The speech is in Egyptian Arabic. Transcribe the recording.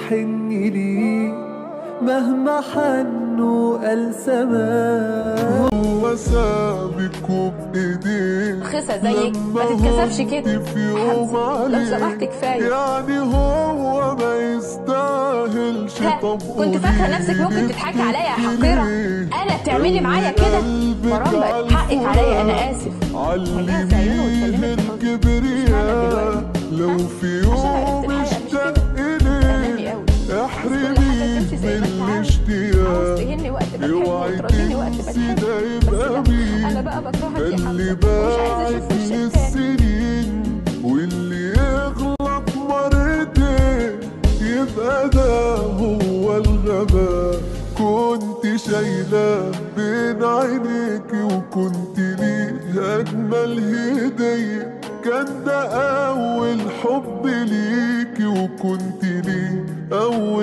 بتحن لي مهما حنوا ألسما هو سابك وبإيديه خسة زيك ما تتكسفش كده في يوم لو عليك سمحت كفاية يعني هو ما يستاهلش ها، طب كنت فاكرة قولي نفسك ممكن ليه تضحكي عليا يا بتبكي حقيرة ليه؟ أنا بتعملي معايا كده قلبك مرام بقى حقك عليا أنا آسف علميه في عيونه واتكلمت بحب. الكبرياء لو في يوم عرفت الحقيقة مش اشتاق كده. أناني إليه أوي. كل حاجة احرميه تمشي زي ما أنت من عاوز. عاوز الاشتياق تهني وقت بتحب اوعي وتراضيني وقت تنسي بتحب ده بس يبقى لا مين أنا بقى بكرهك يا اللي حمزة ومش باعت عايزة أشوف وشك تاني للسنين واللي يغلط مرتين يبقى ده هو الغباء كنت شايلاه بين عينيكي وكنت ليه أجمل هدية كان ده أول حب ليكي وكنت ليه أول